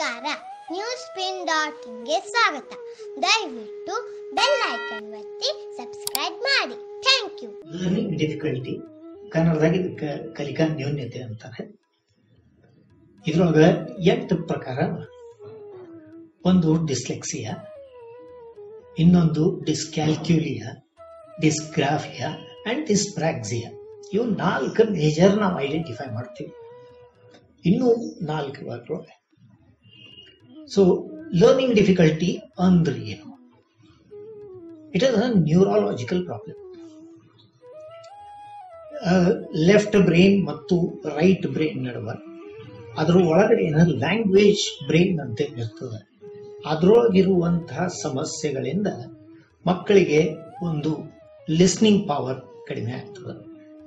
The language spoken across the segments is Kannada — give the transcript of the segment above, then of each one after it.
ನಮಸ್ಕಾರ ನ್ಯೂಸ್ ಪಿನ್ ಡಾಟ್ ಇನ್ಗೆ ಸ್ವಾಗತ ದಯವಿಟ್ಟು ಬೆಲ್ ಐಕನ್ ಒತ್ತಿ ಸಬ್ಸ್ಕ್ರೈಬ್ ಮಾಡಿ ಥ್ಯಾಂಕ್ ಯು ಲರ್ನಿಂಗ್ ಡಿಫಿಕಲ್ಟಿ ಕನ್ನಡದಾಗ ಇದಕ್ಕೆ ಕಲಿಕಾ ನ್ಯೂನ್ಯತೆ ಅಂತಾರೆ ಇದ್ರೊಳಗೆ ಎಂಟು ಪ್ರಕಾರ ಅವ. ಒಂದು ಡಿಸ್ಲೆಕ್ಸಿಯಾ ಇನ್ನೊಂದು ಡಿಸ್ಕ್ಯಾಲ್ಕ್ಯೂಲಿಯಾ ಡಿಸ್ಗ್ರಾಫಿಯಾ ಅಂಡ್ ಡಿಸ್ಪ್ರಾಕ್ಸಿಯಾ ಇವು ನಾಲ್ಕು ಮೇಜರ್ ನಾವು ಐಡೆಂಟಿಫೈ ಮಾಡ್ತೀವಿ ಇನ್ನೂ ನಾಲ್ಕು ಅದ್ರೊಳಗೆ ಸೊ ಲರ್ನಿಂಗ್ ಡಿಫಿಕಲ್ಟಿ ಅಂದ್ರೆ ಏನು it is a neurological problem left brain ಮತ್ತು ರೈಟ್ ಬ್ರೈನ್ ನಡುವೆ ಅದ್ರ ಒಳಗಡೆ ಏನಾದ್ರು ಲ್ಯಾಂಗ್ವೇಜ್ ಬ್ರೈನ್ ಅಂತ ಇರ್ತದೆ ಅದರೊಳಗಿರುವಂತಹ ಸಮಸ್ಯೆಗಳಿಂದ ಮಕ್ಕಳಿಗೆ ಒಂದು ಲಿಸ್ನಿಂಗ್ ಪವರ್ ಕಡಿಮೆ ಆಗ್ತದೆ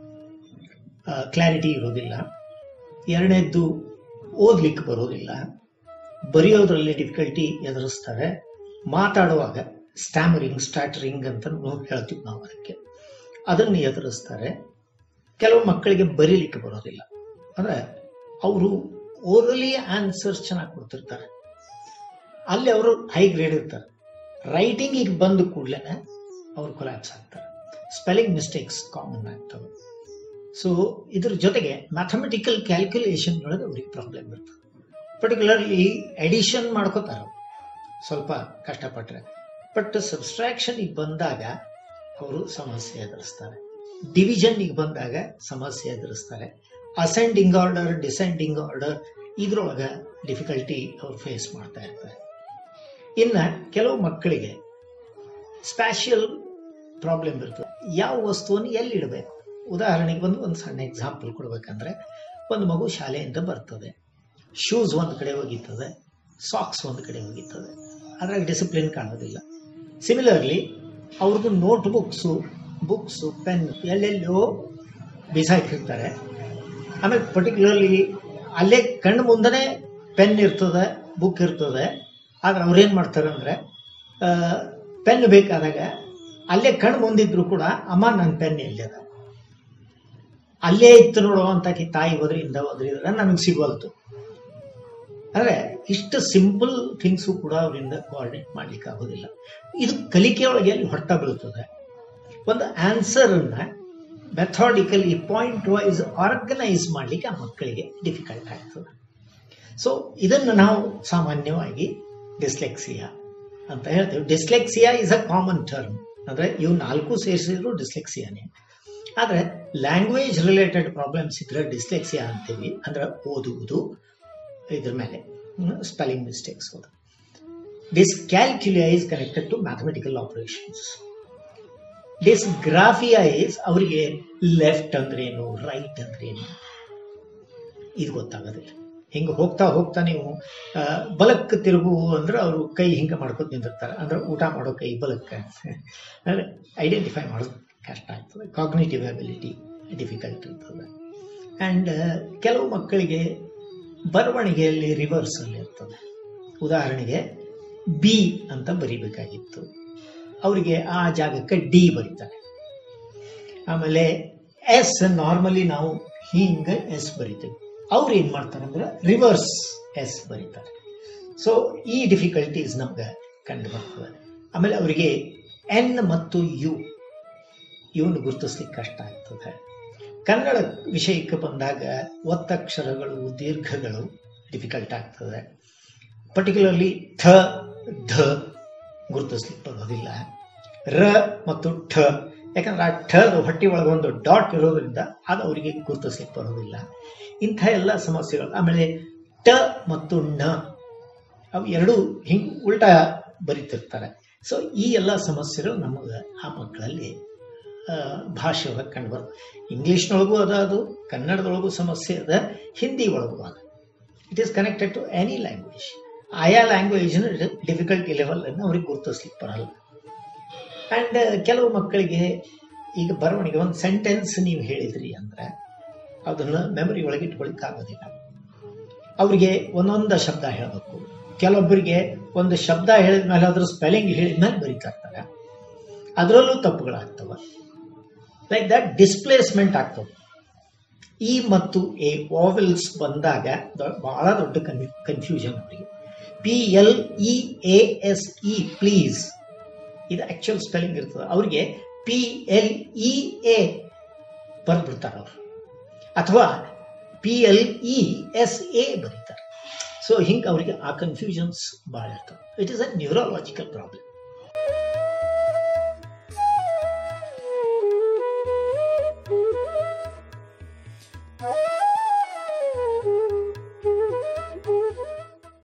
ಕ್ಲಾರಿಟಿ ಇರೋದಿಲ್ಲ ಎರಡನೇದ್ದು ಓದ್ಲಿಕ್ಕೆ ಬರೋದಿಲ್ಲ ಬರೆಯೋದ್ರಲ್ಲಿ ಡಿಫಿಕಲ್ಟಿ ಎದುರಿಸ್ತಾರೆ ಮಾತಾಡುವಾಗ ಸ್ಟ್ಯಾಮರಿಂಗ್ ಸ್ಟಾಟರಿಂಗ್ ಅಂತ ಹೇಳ್ತೀವಿ ನಾವು ಅದಕ್ಕೆ ಅದನ್ನು ಎದುರಿಸ್ತಾರೆ ಕೆಲವು ಮಕ್ಕಳಿಗೆ ಬರೀಲಿಕ್ಕೆ ಬರೋದಿಲ್ಲ ಅಂದ್ರೆ ಅವರು ಓರಲಿ ಆನ್ಸರ್ಸ್ ಚೆನ್ನಾಗಿ ಕೊಡ್ತಿರ್ತಾರೆ ಅಲ್ಲಿ ಅವರು ಹೈ ಗ್ರೇಡ್ ಇರ್ತಾರೆ ರೈಟಿಂಗಿಗೆ ಬಂದ ಕೂಡಲೇ ಅವರು ಕೊಲ್ಯಾಪ್ಸ್ ಆಗ್ತಾರೆ ಸ್ಪೆಲ್ಲಿಂಗ್ ಮಿಸ್ಟೇಕ್ಸ್ ಕಾಮನ್ ಆಗ್ತವೆ ಸೊ ಇದ್ರ ಜೊತೆಗೆ ಮ್ಯಾಥಮೆಟಿಕಲ್ ಕ್ಯಾಲ್ಕುಲೇಷನ್ ಒಳಗೆ ಅವ್ರಿಗೆ ಪ್ರಾಬ್ಲಮ್ ಇರ್ತದೆ ಪರ್ಟಿಕ್ಯುಲರ್ಲಿ ಎಡಿಷನ್ ಮಾಡ್ಕೋತಾರೆ ಅವ್ರು. ಸ್ವಲ್ಪ ಕಷ್ಟಪಟ್ಟರೆ ಬಟ್ ಸಬ್ಸ್ಟ್ರಾಕ್ಷನ್ಗೆ ಬಂದಾಗ ಅವರು ಸಮಸ್ಯೆ ಎದುರಿಸ್ತಾರೆ ಡಿವಿಷನ್ಗೆ ಬಂದಾಗ ಸಮಸ್ಯೆ ಎದುರಿಸ್ತಾರೆ ಅಸೆಂಡಿಂಗ್ ಆರ್ಡರ್ ಡಿಸೆಂಡಿಂಗ್ ಆರ್ಡರ್ ಇದ್ರೊಳಗೆ ಡಿಫಿಕಲ್ಟಿ ಅವ್ರು ಫೇಸ್ ಮಾಡ್ತಾ ಇರ್ತಾರೆ ಇನ್ನು ಕೆಲವು ಮಕ್ಕಳಿಗೆ ಸ್ಪ್ಯಾಷಿಯಲ್ ಪ್ರಾಬ್ಲಮ್ ಇರ್ತದೆ ಯಾವ ವಸ್ತುವನ್ನು ಎಲ್ಲಿ ಇಡಬೇಕು ಉದಾಹರಣೆಗೆ ಒಂದು ಒಂದು ಸಣ್ಣ ಎಕ್ಸಾಂಪಲ್ ಕೊಡ್ಬೇಕಂದ್ರೆ ಒಂದು ಮಗು ಶಾಲೆಯಿಂದ ಬರ್ತದೆ ಶೂಸ್ ಒಂದು ಕಡೆ ಹೋಗಿರ್ತದೆ ಸಾಕ್ಸ್ ಒಂದು ಕಡೆ ಹೋಗಿರ್ತದೆ ಅದ್ರಾಗ ಡಿಸಿಪ್ಲಿನ್ ಕಾಣೋದಿಲ್ಲ ಸಿಮಿಲರ್ಲಿ ಅವ್ರದ್ದು ನೋಟ್ ಬುಕ್ಸು ಬುಕ್ಸು ಪೆನ್ ಎಲ್ಲೆಲ್ಲೋ ಬಿಸಾಕಿರ್ತಾರೆ ಆಮೇಲೆ ಪರ್ಟಿಕ್ಯುಲರ್ಲಿ ಅಲ್ಲೇ ಕಣ್ಣು ಮುಂದನೆ ಪೆನ್ ಇರ್ತದೆ ಬುಕ್ ಇರ್ತದೆ ಆದ್ರೆ ಅವ್ರೇನು ಮಾಡ್ತಾರೆ ಅಂದರೆ ಪೆನ್ ಬೇಕಾದಾಗ ಅಲ್ಲೇ ಕಣ್ಣು ಮುಂದಿದ್ರು ಕೂಡ ಅಮ್ಮ ನನ್ನ ಪೆನ್ ಎಲ್ಲಿದೆ ಅಲ್ಲೇ ಇತ್ತು ನೋಡೋ ಅಂತ ತಾಯಿ ಹೋದ್ರಿಂದ ಹೋದ್ರಿದ್ರೆ ನನಗೆ ಸಿಗೋಲ್ತು ಅಂದ್ರೆ ಇಷ್ಟು ಸಿಂಪಲ್ ಥಿಂಗ್ಸು ಕೂಡ ಅವರಿಂದ ಕೋಆರ್ಡಿನೇಟ್ ಮಾಡ್ಲಿಕ್ಕೆ ಆಗೋದಿಲ್ಲ ಇದು ಕಲಿಕೆಯೊಳಗೆ ಅಲ್ಲಿ ಹೊಡ್ತಾ ಬೀಳ್ತದೆ ಒಂದು ಆನ್ಸರ್ ಅನ್ನ ಮೆಥಾಡಿಕಲಿ ಪಾಯಿಂಟ್ ವೈಸ್ ಆರ್ಗನೈಸ್ ಮಾಡ್ಲಿಕ್ಕೆ ಆ ಮಕ್ಕಳಿಗೆ ಡಿಫಿಕಲ್ಟ್ ಆಗ್ತದೆ ಸೊ ಇದನ್ನು ನಾವು ಸಾಮಾನ್ಯವಾಗಿ ಡಿಸ್ಲೆಕ್ಸಿಯಾ ಅಂತ ಹೇಳ್ತೇವೆ dyslexia is a common term ಅಂದ್ರೆ ಇವು ನಾಲ್ಕು ಸೇರಿಸಿದ್ರು ಡಿಸ್ಲೆಕ್ಸಿಯಾನೇ ಆದರೆ ಲ್ಯಾಂಗ್ವೇಜ್ ರಿಲೇಟೆಡ್ ಪ್ರಾಬ್ಲಮ್ಸ್ ಇದ್ರೆ ಡಿಸ್ಲೆಕ್ಸಿಯಾ ಅಂತೀವಿ ಅಂದ್ರೆ ಓದುವುದು ಇದ್ರ ಮೇಲೆ spelling mistakes dyscalculia is connected to mathematical operations dysgraphia is ಅವರಿಗೆ ಲೆಫ್ಟ್ ಅಂದ್ರೇನು ರೈಟ್ ಅಂದ್ರೇನು ಇದು ಗೊತ್ತಾಗೋದಿಲ್ಲ ಹಿಂಗೆ ಹೋಗ್ತಾ ಹೋಗ್ತಾ ನೀವು ಆ, ಬಲಕ್ಕೆ ತಿರುಗು ಅಂದ್ರೆ ಅವರು ಕೈ ಹಿಂಗೆ ಮಾಡ್ಕೊತ ನಿಂತಿರ್ತಾರೆ ಅಂದ್ರೆ ಊಟ ಮಾಡೋ ಕೈ ಬಲಕ್ಕೆ ಅಂದ್ರೆ ಐಡೆಂಟಿಫೈ ಮಾಡೋದು ಕಷ್ಟ ಆಗ್ತದೆ ಕಾಗ್ನೇಟಿವ್ ಅಬಿಲಿಟಿ ಡಿಫಿಕಲ್ಟ್ ಇರ್ತದೆ ಆ್ಯಂಡ್ ಕೆಲವು ಮಕ್ಕಳಿಗೆ ಬರವಣಿಗೆಯಲ್ಲಿ ರಿವರ್ಸ್ ಅಲ್ಲಿ ಇರ್ತದೆ ಉದಾಹರಣೆಗೆ ಬಿ ಅಂತ ಬರಿಬೇಕಾಗಿತ್ತು ಅವರಿಗೆ ಆ ಜಾಗಕ್ಕೆ ಡಿ ಬರೀತಾರೆ ಆಮೇಲೆ ಎಸ್ ನಾರ್ಮಲಿ ನಾವು ಹಿಂಗೆ ಎಸ್ ಬರಿತೀವಿ ಅವ್ರು ಏನು ಮಾಡ್ತಾರೆ ಅಂದ್ರೆ ರಿವರ್ಸ್ ಎಸ್ ಬರೀತಾರೆ ಸೊ ಈ ಡಿಫಿಕಲ್ಟೀಸ್ ನಮ್ಗೆ ಕಂಡು ಬರ್ತದೆ ಆಮೇಲೆ ಅವರಿಗೆ ಎನ್ ಮತ್ತು ಯು ಇವನು ಗುರುತಿಸ್ಲಿಕ್ಕೆ ಕಷ್ಟ ಆಗ್ತದೆ ಕನ್ನಡ ವಿಷಯಕ್ಕೆ ಬಂದಾಗ ಒತ್ತಕ್ಷರಗಳು ದೀರ್ಘಗಳು ಡಿಫಿಕಲ್ಟ್ ಆಗ್ತದೆ ಪರ್ಟಿಕ್ಯುಲರ್ಲಿ ಥ ಧ ಗುರುತಿಸ್ಲಿಕ್ಕೆ ಬರೋದಿಲ್ಲ ರ ಮತ್ತು ಠ ಯಾಕಂದ್ರೆ ಆ ಠದ ಹೊಟ್ಟಿ ಒಳಗೆ ಒಂದು ಡಾಟ್ ಇರೋದ್ರಿಂದ ಅದು ಅವರಿಗೆ ಗುರುತಿಸ್ಲಿಕ್ಕೆ ಬರೋದಿಲ್ಲ ಇಂಥ ಎಲ್ಲ ಸಮಸ್ಯೆಗಳು ಆಮೇಲೆ ಟ ಮತ್ತು ಣ ಅವು ಎರಡೂ ಹಿಂಗೆ ಉಲ್ಟಾ ಬರೀತಿರ್ತಾರೆ ಸೊ ಈ ಎಲ್ಲ ಸಮಸ್ಯೆಗಳು ನಮಗೆ ಆ ಮಕ್ಕಳಲ್ಲಿ ಆ, ಭಾಷೆ ಒಳಗೆ ಕಂಡು ಬರ್ತದೆ ಇಂಗ್ಲೀಷ್ನೊಳಗೂ ಅದ ಅದು ಕನ್ನಡದೊಳಗೂ ಸಮಸ್ಯೆ ಅದ ಹಿಂದಿ ಒಳಗೂ ಅದ it is connected to any language ಆಯಾ ಲ್ಯಾಂಗ್ವೇಜ್ನ ಡಿಫಿಕಲ್ಟಿ ಲೆವೆಲನ್ನು ಅವ್ರಿಗೆ ಗುರುತಿಸ್ಲಿಕ್ಕೆ ಬರಲ್ಲ ಆ್ಯಂಡ್ ಕೆಲವು ಮಕ್ಕಳಿಗೆ ಈಗ ಬರವಣಿಗೆ ಒಂದು ಸೆಂಟೆನ್ಸ್ ನೀವು ಹೇಳಿದ್ರಿ ಅಂದ್ರೆ ಅದನ್ನು ಮೆಮೊರಿ ಒಳಗೆ ಇಟ್ಕೊಳಿಕ್ಕೆ ಆಗೋದಿಲ್ಲ ಅವರಿಗೆ ಒಂದೊಂದು ಶಬ್ದ ಹೇಳಬೇಕು ಕೆಲವೊಬ್ಬರಿಗೆ ಒಂದು ಶಬ್ದ ಹೇಳಿದ ಮೇಲೆ ಅದ್ರ ಸ್ಪೆಲ್ಲಿಂಗ್ ಹೇಳಿದ ಮೇಲೆ ಬರೀತಾ ಇರ್ತಾರೆ ಅದರಲ್ಲೂ ತಪ್ಪುಗಳಾಗ್ತವೆ ಲೈಕ್ ದಟ್ ಡಿಸ್ಪ್ಲೇಸ್ಮೆಂಟ್ ಆಗ್ತದೆ ಇ ಮತ್ತು ಎ ವಾವೆಲ್ಸ್ ಬಂದಾಗ ದೊ- ಬಹಳ ದೊಡ್ಡ ಕನ್ಫ್ಯೂಷನ್ ಅವರಿಗೆ P L E A S E please ಇದು ಆಕ್ಚುಯಲ್ ಸ್ಪೆಲ್ಲಿಂಗ್ ಇರ್ತದೆ ಅವ್ರಿಗೆ ಪಿ ಎಲ್ ಇ ಎ ಬರ್ಬಿಡ್ತಾರೆ ಅವರು ಅಥವಾ P L E S A ಬರೀತಾರೆ ಸೊ ಹಿಂಗೆ ಅವರಿಗೆ ಆ ಕನ್ಫ್ಯೂಷನ್ಸ್ ಭಾಳ ಇರ್ತವೆ it is a neurological problem